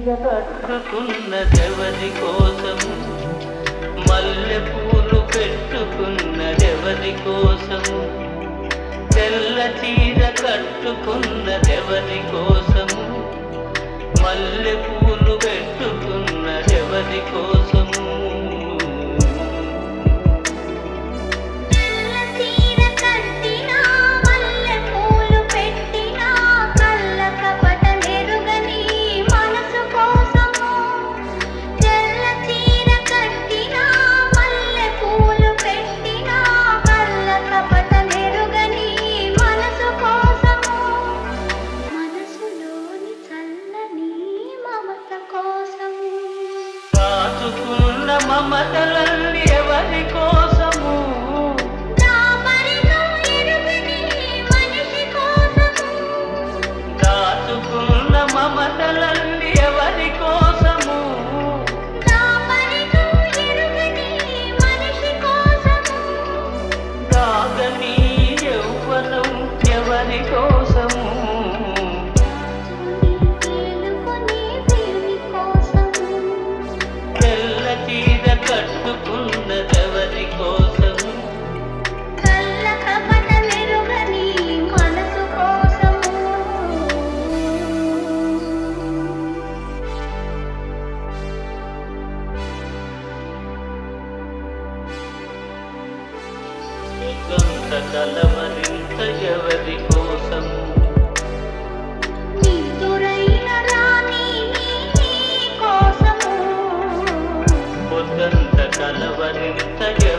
చీర కట్టుకున్నదెవరి కోసము మల్లె పూలు పెట్టుకున్నదెవరి కోసము తెల్ల చీర కట్టుకున్నదెవరి కోసము మల్లె పూలు పెట్టుకున్నదెవరి కోసము తెల్ల చీర కట్టినా మల్లె పూలు పెట్టినా కళ్ళ కపట మెరుగని మనసు కోసము తెల్ల చీర కట్టినా మల్లె పూలు పెట్టినా కళ్ళ కపట మెరుగని మనసు కోసము మనసులోని చల్లని మమత కోసము కాచుకున్న మమతలన్నీ ఎవరి కోసము దాపరిలో ఎరుగని మనిషి కోసము దాచుకున్న మమతలన్నీ ఎవరి కోసము దాపరిలో ఎరుగని మనిషి కోసము దాగని యౌవనం ఎవరి కోసము తేలుకొని ప్రియుని కోసము తెల్ల చీర కట్టుకున్నదెవరి కోసము కళ్ళ కపట మెరుగని మనసు కోసము సుగంధ కలవరింత ఎవరి కోసము నిదురైన రాణి నీ కోసము పొద్దంత కలవరింత